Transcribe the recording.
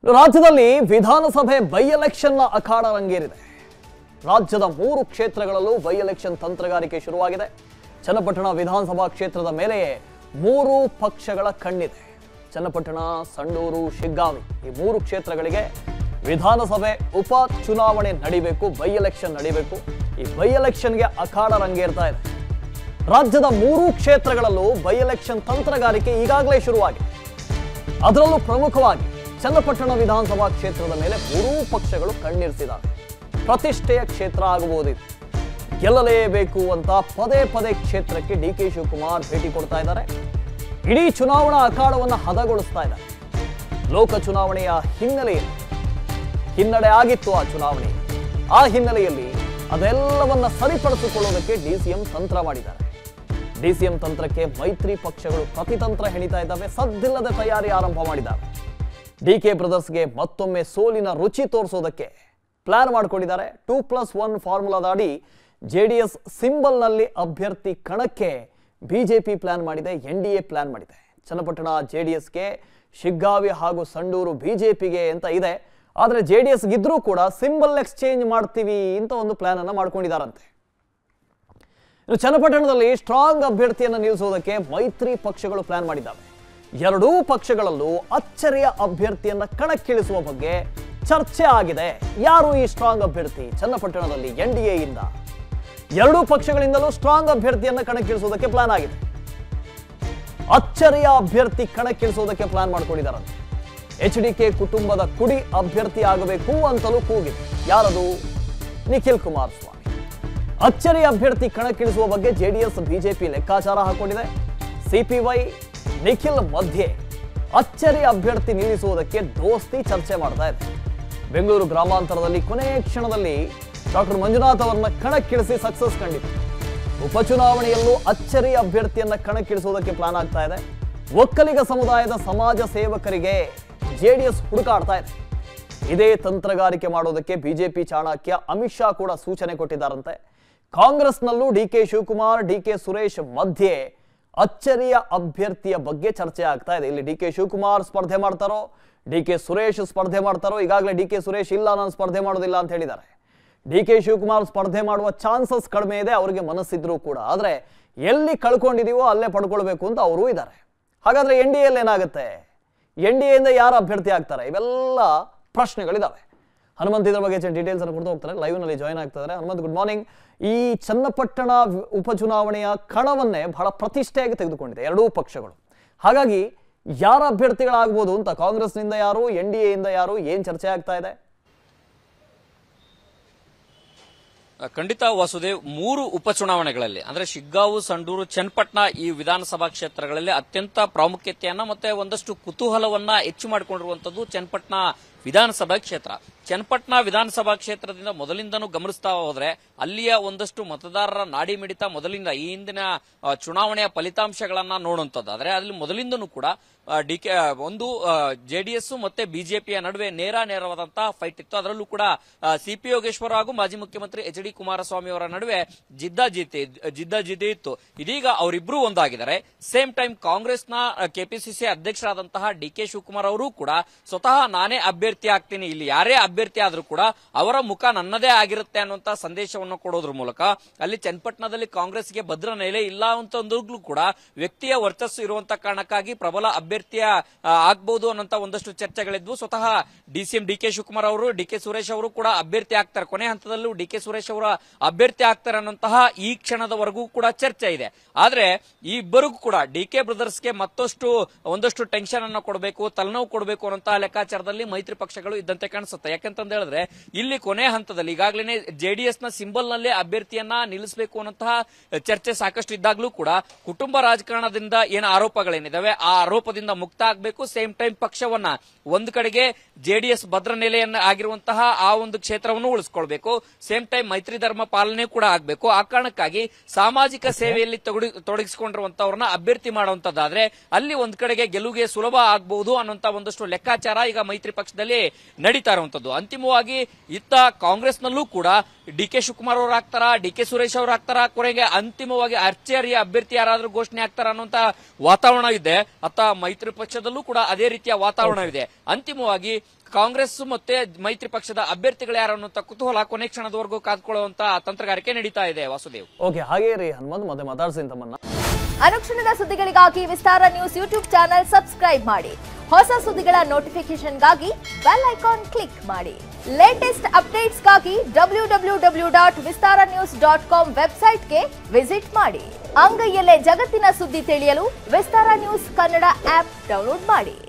ರಾಜ್ಯದಲ್ಲಿ ವಿಧಾನಸಭೆ ಬೈ ಎಲೆಕ್ಷನ್ನ ಅಖಾಡ ರಂಗೇರಿದೆ ರಾಜ್ಯದ ಮೂರು ಕ್ಷೇತ್ರಗಳಲ್ಲೂ ಬೈ ಎಲೆಕ್ಷನ್ ತಂತ್ರಗಾರಿಕೆ ಶುರುವಾಗಿದೆ ಚನ್ನಪಟ್ಟಣ ವಿಧಾನಸಭಾ ಕ್ಷೇತ್ರದ ಮೇಲೆಯೇ ಮೂರು ಪಕ್ಷಗಳ ಕಣ್ಣಿದೆ ಚನ್ನಪಟ್ಟಣ ಸಂಡೂರು ಶಿಗ್ಗಾವಿ ಈ ಮೂರು ಕ್ಷೇತ್ರಗಳಿಗೆ ವಿಧಾನಸಭೆ ಉಪ ಚುನಾವಣೆ ನಡಿಬೇಕು ಬೈ ಎಲೆಕ್ಷನ್ ನಡಿಬೇಕು ಈ ಬೈ ಎಲೆಕ್ಷನ್ಗೆ ಅಖಾಡ ರಂಗೇರ್ತಾ ಇದೆ ರಾಜ್ಯದ ಮೂರು ಕ್ಷೇತ್ರಗಳಲ್ಲೂ ಬೈ ಎಲೆಕ್ಷನ್ ತಂತ್ರಗಾರಿಕೆ ಈಗಾಗಲೇ ಶುರುವಾಗಿದೆ ಅದರಲ್ಲೂ ಪ್ರಮುಖವಾಗಿ ಚನ್ನಪಟ್ಟಣ ವಿಧಾನಸಭಾ ಕ್ಷೇತ್ರದ ಮೇಲೆ ಮೂರೂ ಪಕ್ಷಗಳು ಕಣ್ಣಿರಿಸಿದ್ದಾರೆ ಪ್ರತಿಷ್ಠೆಯ ಕ್ಷೇತ್ರ ಆಗಬಹುದಿದೆ ಗೆಲ್ಲಲೇಬೇಕು ಅಂತ ಪದೇ ಪದೇ ಕ್ಷೇತ್ರಕ್ಕೆ ಡಿ ಕೆ ಶಿವಕುಮಾರ್ ಭೇಟಿ ಕೊಡ್ತಾ ಇದ್ದಾರೆ ಇಡೀ ಚುನಾವಣಾ ಅಖಾಡವನ್ನು ಹದಗೊಳಿಸ್ತಾ ಇದ್ದಾರೆ ಲೋಕ ಚುನಾವಣೆಯ ಹಿನ್ನೆಲೆಯಲ್ಲಿ ಹಿನ್ನಡೆ ಆಗಿತ್ತು ಆ ಚುನಾವಣೆ ಆ ಹಿನ್ನೆಲೆಯಲ್ಲಿ ಅದೆಲ್ಲವನ್ನ ಸರಿಪಡಿಸಿಕೊಳ್ಳೋದಕ್ಕೆ ಡಿಸಿಎಂ ತಂತ್ರ ಮಾಡಿದ್ದಾರೆ ಡಿಸಿಎಂ ತಂತ್ರಕ್ಕೆ ಮೈತ್ರಿ ಪಕ್ಷಗಳು ಪ್ರತಿತಂತ್ರ ಹೆಣಿತಾ ಇದ್ದಾವೆ ಸದ್ದಿಲ್ಲದೆ ತಯಾರಿ ಆರಂಭ ಮಾಡಿದ್ದಾರೆ ಡಿಕೆ ಬ್ರದರ್ಸ್ಗೆ ಮತ್ತೊಮ್ಮೆ ಸೋಲಿನ ರುಚಿ ತೋರಿಸೋದಕ್ಕೆ ಪ್ಲಾನ್ ಮಾಡಿಕೊಂಡಿದ್ದಾರೆ ಟೂ ಪ್ಲಸ್ ಒನ್ ಫಾರ್ಮುಲಾದ ಅಡಿ ಜೆ ಡಿ ಎಸ್ ಸಿಂಬಲ್ನಲ್ಲಿ ಅಭ್ಯರ್ಥಿ ಕಣಕ್ಕೆ ಬಿಜೆಪಿ ಪ್ಲಾನ್ ಮಾಡಿದೆ ಎನ್ ಡಿ ಎ ಪ್ಲಾನ್ ಮಾಡಿದೆ ಚನ್ನಪಟ್ಟಣ ಜೆ ಡಿ ಎಸ್ಗೆ ಶಿಗ್ಗಾವಿ ಹಾಗೂ ಸಂಡೂರು ಬಿಜೆಪಿಗೆ ಅಂತ ಇದೆ ಆದರೆ ಜೆ ಡಿ ಎಸ್ ಗಿದ್ರೂ ಕೂಡ ಸಿಂಬಲ್ ಎಕ್ಸ್ಚೇಂಜ್ ಮಾಡ್ತೀವಿ ಅಂತ ಒಂದು ಪ್ಲಾನ್ ಅನ್ನ ಮಾಡ್ಕೊಂಡಿದ್ದಾರಂತೆ ಇನ್ನು ಚನ್ನಪಟ್ಟಣದಲ್ಲಿ ಸ್ಟ್ರಾಂಗ್ ಅಭ್ಯರ್ಥಿಯನ್ನು ನಿಲ್ಲಿಸುವುದಕ್ಕೆ ಮೈತ್ರಿ ಪಕ್ಷಗಳು ಪ್ಲಾನ್ ಮಾಡಿದ್ದಾವೆ ಎರಡೂ ಪಕ್ಷಗಳಲ್ಲೂ ಅಚ್ಚರಿಯ ಅಭ್ಯರ್ಥಿಯನ್ನ ಕಣಕ್ಕಿಳಿಸುವ ಬಗ್ಗೆ ಚರ್ಚೆ ಆಗಿದೆ ಯಾರು ಈ ಸ್ಟ್ರಾಂಗ್ ಅಭ್ಯರ್ಥಿ ಚನ್ನಪಟ್ಟಣದಲ್ಲಿ ಎನ್ ಡಿ ಎಯಿಂದ ಎರಡೂ ಪಕ್ಷಗಳಿಂದಲೂ ಸ್ಟ್ರಾಂಗ್ ಅಭ್ಯರ್ಥಿಯನ್ನ ಕಣಕ್ಕಿಳಿಸುವುದಕ್ಕೆ ಪ್ಲಾನ್ ಆಗಿದೆ ಅಚ್ಚರಿಯ ಅಭ್ಯರ್ಥಿ ಕಣಕ್ಕಿಳಿಸುವುದಕ್ಕೆ ಪ್ಲಾನ್ ಮಾಡ್ಕೊಂಡಿದ್ದಾರಂತೆ ಎಚ್ ಡಿ ಕೆ ಕುಟುಂಬದ ಕುಡಿ ಅಭ್ಯರ್ಥಿ ಆಗಬೇಕು ಅಂತಲೂ ಕೂಗಿದೆ ಯಾರದು ನಿಖಿಲ್ ಕುಮಾರಸ್ವಾಮಿ ಅಚ್ಚರಿ ಅಭ್ಯರ್ಥಿ ಕಣಕ್ಕಿಳಿಸುವ ಬಗ್ಗೆ ಜೆಡಿಎಸ್ ಬಿಜೆಪಿ ಲೆಕ್ಕಾಚಾರ ಹಾಕೊಂಡಿದೆ ಸಿಪಿವೈ ನಿಖಿಲ್ ಮಧ್ಯೆ ಅಚ್ಚರಿ ಅಭ್ಯರ್ಥಿ ನಿಲ್ಲಿಸುವುದಕ್ಕೆ ದೋಸ್ತಿ ಚರ್ಚೆ ಮಾಡ್ತಾ ಇದೆ ಬೆಂಗಳೂರು ಗ್ರಾಮಾಂತರದಲ್ಲಿ ಕೊನೆಯ ಕ್ಷಣದಲ್ಲಿ ಡಾಕ್ಟರ್ ಮಂಜುನಾಥ್ ಅವರನ್ನ ಕಣಕ್ಕಿಳಿಸಿ ಸಕ್ಸಸ್ ಕಂಡಿತು ಉಪಚುನಾವಣೆಯಲ್ಲೂ ಅಚ್ಚರಿ ಅಭ್ಯರ್ಥಿಯನ್ನ ಕಣಕ್ಕಿಳಿಸುವುದಕ್ಕೆ ಪ್ಲಾನ್ ಆಗ್ತಾ ಇದೆ ಒಕ್ಕಲಿಗ ಸಮುದಾಯದ ಸಮಾಜ ಸೇವಕರಿಗೆ ಜೆಡಿಎಸ್ ಹುಡುಕಾಡ್ತಾ ಇದೆ ಇದೇ ತಂತ್ರಗಾರಿಕೆ ಮಾಡೋದಕ್ಕೆ ಬಿಜೆಪಿ ಚಾಣಕ್ಯ ಅಮಿತ್ ಶಾ ಕೂಡ ಸೂಚನೆ ಕೊಟ್ಟಿದ್ದಾರಂತೆ ಕಾಂಗ್ರೆಸ್ನಲ್ಲೂ D K Shivakumar D K Suresh ಮಧ್ಯೆ ಅಚ್ಚರಿಯ ಅಭ್ಯರ್ಥಿಯ ಬಗ್ಗೆ ಚರ್ಚೆ ಆಗ್ತಾ ಇದೆ ಇಲ್ಲಿ ಡಿ ಕೆ ಶಿವಕುಮಾರ್ ಸ್ಪರ್ಧೆ ಮಾಡ್ತಾರೋ ಡಿ ಕೆ ಸುರೇಶ್ ಸ್ಪರ್ಧೆ ಮಾಡ್ತಾರೋ ಈಗಾಗಲೇ ಡಿ ಕೆ ಸುರೇಶ್ ಇಲ್ಲ ನಾನು ಸ್ಪರ್ಧೆ ಮಾಡೋದಿಲ್ಲ ಅಂತ ಹೇಳಿದ್ದಾರೆ ಡಿ ಕೆ ಶಿವಕುಮಾರ್ ಸ್ಪರ್ಧೆ ಮಾಡುವ ಚಾನ್ಸಸ್ ಕಡಿಮೆ ಇದೆ ಅವರಿಗೆ ಮನಸ್ಸಿದ್ರು ಕೂಡ ಆದರೆ ಎಲ್ಲಿ ಕಳ್ಕೊಂಡಿದೀವೋ ಅಲ್ಲೇ ಪಡ್ಕೊಳ್ಬೇಕು ಅಂತ ಅವರೂ ಇದ್ದಾರೆ ಹಾಗಾದ್ರೆ ಎನ್ ಡಿ ಎಲ್ಲಿ ಏನಾಗುತ್ತೆ ಎನ್ ಡಿ ಎಯಿಂದ ಯಾರು ಅಭ್ಯರ್ಥಿ ಆಗ್ತಾರೆ ಇವೆಲ್ಲ ಪ್ರಶ್ನೆಗಳಿದಾವೆ ಹನುಮಂತ್ ಇದ್ರ ಬಗ್ಗೆ ಡೀಟೇಲ್ಸ್ ಅನ್ನು ಕೊಡ್ತಾ ಹೋಗ್ತಾರೆ ಲೈವ್ ನಲ್ಲಿ ಜಾಯ್ನ್ ಆಗ್ತಿದ್ದಾರೆ ಹನುಮಂತ್ ಗುಡ್ ಮಾರ್ನಿಂಗ್ ಈ ಚನ್ನಪಟ್ಟಣ ವಿ- ಉಪಚುನಾವಣೆಯ ಕಣವನ್ನೇ ಬಹಳ ಪ್ರತಿಷ್ಠೆಯಾಗಿ ತೆಗೆದುಕೊಂಡಿದೆ ಎರಡೂ ಪಕ್ಷಗಳು ಹಾಗಾಗಿ ಯಾರ ಅಭ್ಯರ್ಥಿಗಳಾಗ್ಬೋದು ಅಂತ ಕಾಂಗ್ರೆಸ್ನಿಂದ ಯಾರು ಎನ್ ಡಿ ಎಯಿಂದ ಯಾರು ಏನ್ ಚರ್ಚೆ ಆಗ್ತಾ ಇದೆ ಖಂಡಿತ ವಾಸುದೇವ್ ಮೂರು ಉಪಚುನಾವಣೆಗಳಲ್ಲಿ ಅಂದ್ರೆ ಶಿಗ್ಗಾಂವ್ ಸಂಡೂರು ಚನ್ನಪಟ್ಟಣ ಈ ವಿಧಾನಸಭಾ ಕ್ಷೇತ್ರಗಳಲ್ಲಿ ಅತ್ಯಂತ ಪ್ರಾಮುಖ್ಯತೆಯನ್ನ ಮತ್ತೆ ಒಂದಷ್ಟು ಕುತೂಹಲವನ್ನ ಹೆಚ್ಚು ಮಾಡಿಕೊಂಡಿರುವಂತದ್ದು ಚನ್ನಪಟ್ಟಣ ವಿಧಾನಸಭಾ ಕ್ಷೇತ್ರ ಚನ್ನಪಟ್ಟಣ ವಿಧಾನಸಭಾ ಕ್ಷೇತ್ರದಿಂದ ಮೊದಲಿಂದನೂ ಗಮನಿಸ್ತಾ ಹೋದ್ರೆ ಅಲ್ಲಿಯ ಒಂದಷ್ಟು ಮತದಾರರ ನಾಡಿ ಮಿಡಿತ ಮೊದಲಿಂದ ಈ ಹಿಂದಿನ ಆ, ಚುನಾವಣೆಯ ಫಲಿತಾಂಶಗಳನ್ನ ನೋಡುವಂತದ್ದು ಆದ್ರೆ ಅಲ್ಲಿ ಮೊದಲಿಂದನೂ ಕೂಡ ಡಿ ಕೆ ಒಂದು ಜೆಡಿಎಸ್ ಮತ್ತೆ ಬಿಜೆಪಿಯ ನಡುವೆ ನೇರ ನೇರವಾದಂತಹ ಫೈಟ್ ಇತ್ತು ಅದರಲ್ಲೂ ಕೂಡ ಸಿಪಿ ಯೋಗೇಶ್ವರ ಹಾಗೂ ಮಾಜಿ ಮುಖ್ಯಮಂತ್ರಿ ಎಚ್ ಡಿ ಕುಮಾರಸ್ವಾಮಿ ಅವರ ನಡುವೆ ಜಿದ್ದಾಜಿದ್ದಿ ಜಿದ್ದಾಜಿದ್ದಿ ಇತ್ತು ಇದೀಗ ಅವರಿಬ್ರು ಒಂದಾಗಿದ್ದಾರೆ ಸೇಮ್ ಟೈಮ್ ಕಾಂಗ್ರೆಸ್ನ ಕೆಪಿಸಿಸಿ ಅಧ್ಯಕ್ಷರಾದಂತಹ ಡಿ ಕೆ ಶಿವಕುಮಾರ್ ಅವರು ಕೂಡ ಸ್ವತಃ ನಾನೇ ಅಭ್ಯರ್ಥಿ ಆಗ್ತೀನಿ ಇಲ್ಲಿ ಯಾರೇ ಅಭ್ಯರ್ಥಿ ಆದ್ರೂ ಕೂಡ ಅವರ ಮುಖ ನನ್ನದೇ ಆಗಿರುತ್ತೆ ಅನ್ನುವಂತ ಸಂದೇಶವನ್ನು ಕೊಡೋದ್ರ ಮೂಲಕ ಅಲ್ಲಿ ಚನ್ನಪಟ್ಟಣದಲ್ಲಿ ಕಾಂಗ್ರೆಸ್ಗೆ ಭದ್ರ ನೆಲೆ ಇಲ್ಲ ಅಂತಂದ್ರೂ ಕೂಡ ವ್ಯಕ್ತಿಯ ವರ್ಚಸ್ಸು ಇರುವಂತ ಕಾರಣಕ್ಕಾಗಿ ಪ್ರಬಲ ಅಭ್ಯರ್ಥಿಯ ಆ, ಆಗ್ಬಹುದು ಅನ್ನೋಂತ ಒಂದಷ್ಟು ಚರ್ಚೆಗಳಿದ್ವು ಸ್ವತಃ ಡಿಸಿಎಂ ಡಿ ಕೆ ಶಿವಕುಮಾರ್ ಅವರು ಡಿ ಕೆ ಸುರೇಶ್ ಅವರು ಕೂಡ ಅಭ್ಯರ್ಥಿ ಆಗ್ತಾರೆ ಕೊನೆ ಹಂತದಲ್ಲೂ ಡಿ ಕೆ ಸುರೇಶ್ ಅವರ ಅಭ್ಯರ್ಥಿ ಆಗ್ತಾರೆ ಅನ್ನೋಂತಹ ಈ ಕ್ಷಣದವರೆಗೂ ಕೂಡ ಚರ್ಚೆ ಇದೆ ಆದ್ರೆ ಈ ಇಬ್ಬರಿಗೂ ಕೂಡ ಡಿ ಕೆ ಬ್ರದರ್ಸ್ಗೆ ಮತ್ತಷ್ಟು ಒಂದಷ್ಟು ಟೆನ್ಷನ್ ಅನ್ನು ಕೊಡಬೇಕು ತಲೆನೋವು ಕೊಡಬೇಕು ಅನ್ನೋಂತಹ ಲೆಕ್ಕಾಚಾರದಲ್ಲಿ ಮೈತ್ರಿ ಪಕ್ಷಗಳು ಇದ್ದಂತೆ ಕಾಣಿಸುತ್ತೆ ಯಾಕಂತಂದ ಹೇಳಿದ್ರೆ ಇಲ್ಲಿ ಕೊನೆ ಹಂತದಲ್ಲಿ ಈಗಾಗಲೇ ಜೆಡಿಎಸ್ ನ ಸಿಂಬಲ್ ನಲ್ಲೇ ಅಭ್ಯರ್ಥಿಯನ್ನ ನಿಲ್ಲಿಸಬೇಕು ಅನ್ನೋಂತಹ ಚರ್ಚೆ ಸಾಕಷ್ಟು ಇದ್ದಾಗಲೂ ಕೂಡ ಕುಟುಂಬ ರಾಜಕಾರಣದಿಂದ ಏನು ಆರೋಪಗಳೇನಿದಾವೆ ಆ ಆರೋಪದಿಂದ ಮುಕ್ತ ಆಗಬೇಕು ಸೇಮ್ ಟೈಮ್ ಪಕ್ಷವನ್ನ ಒಂದು ಕಡೆಗೆ ಜೆಡಿಎಸ್ ಭದ್ರ ನೆಲೆಯನ್ನ ಆಗಿರುವಂತಹ ಆ ಒಂದು ಕ್ಷೇತ್ರವನ್ನು ಉಳಿಸ್ಕೊಳ್ಬೇಕು ಸೇಮ್ ಟೈಮ್ ಮೈತ್ರಿ ಧರ್ಮ ಪಾಲನೆ ಕೂಡ ಆಗಬೇಕು ಆ ಕಾರಣಕ್ಕಾಗಿ ಸಾಮಾಜಿಕ ಸೇವೆಯಲ್ಲಿ ತೊಗಡಿ ತೊಡಗಿಸಿಕೊಂಡಿರುವಂತವ್ರನ್ನ ಅಭ್ಯರ್ಥಿ ಮಾಡುವಂತದ್ದಾದ್ರೆ ಅಲ್ಲಿ ಒಂದ್ ಕಡೆಗೆ ಗೆಲುವಿಗೆ ಸುಲಭ ಆಗಬಹುದು ಅನ್ನುವಂತ ಒಂದಷ್ಟು ಲೆಕ್ಕಾಚಾರ ಈಗ ಮೈತ್ರಿ ಪಕ್ಷದಲ್ಲಿ ನಡೀತಾ ಇರುವಂತದ್ದು ಅಂತಿಮವಾಗಿ ಇತ್ತ ಕಾಂಗ್ರೆಸ್ನಲ್ಲೂ ಕೂಡ ಡಿ ಕೆ ಶಿವಕುಮಾರ್ ಅವರು ಆಗ್ತಾರ ಡಿ ಕೆ ಸುರೇಶ್ ಅವರು ಆಗ್ತಾರ ಕೊನೆಗೆ ಅಂತಿಮವಾಗಿ ಅರ್ಚರಿಯ ಅಭ್ಯರ್ಥಿ ಯಾರಾದ್ರೂ ಘೋಷಣೆ ಆಗ್ತಾರ ಅನ್ನುವಂತ ವಾತಾವರಣ ಇದೆ ಅತ್ತ ಮೈತ್ರಿ ಪಕ್ಷದಲ್ಲೂ ಕೂಡ ಅದೇ ರೀತಿಯ ವಾತಾವರಣ ಇದೆ ಅಂತಿಮವಾಗಿ ಕಾಂಗ್ರೆಸ್ ಮತ್ತೆ ಮೈತ್ರಿ ಪಕ್ಷದ ಅಭ್ಯರ್ಥಿಗಳು ಯಾರು ಅನ್ನುವಂತ ಕುತೂಹಲ ಕೊನೆ ಕ್ಷಣದವರೆಗೂ ಕಾದ್ಕೊಳ್ಳುವಂತ ತಂತ್ರಗಾರಿಕೆ ನಡೀತಾ ಇದೆ ವಾಸುದೇವ್ ಓಕೆ ಹಾಗೇ ರೀ ಹನುಮಂತ್ ಮತ್ತೆ ಮಾತಾಡ್ತೀನಿ ತಮ್ಮನ್ನ ಅನುಕ್ಷಣದ ಸುದ್ದಿಗಳಿಗಾಗಿ Vistara news YouTube channel subscribe ಮಾಡಿ ಹೊಸ ಸುದ್ದಿಗಳ ನೋಟಿಫಿಕೇಶನ್ಗಾಗಿ ಬೆಲ್ ಐಕಾನ್ ಕ್ಲಿಕ್ ಮಾಡಿ ಲೇಟೆಸ್ಟ್ ಅಪ್ಡೇಟ್ಸ್ಗಾಗಿ W W W dot Vistara news dot com ವೆಬ್ಸೈಟ್ಗೆ ವಿಸಿಟ್ ಮಾಡಿ ಅಂಗೈಯಲ್ಲೇ ಜಗತ್ತಿನ ಸುದ್ದಿ ತಿಳಿಯಲು Vistara news Kannada app download ಮಾಡಿ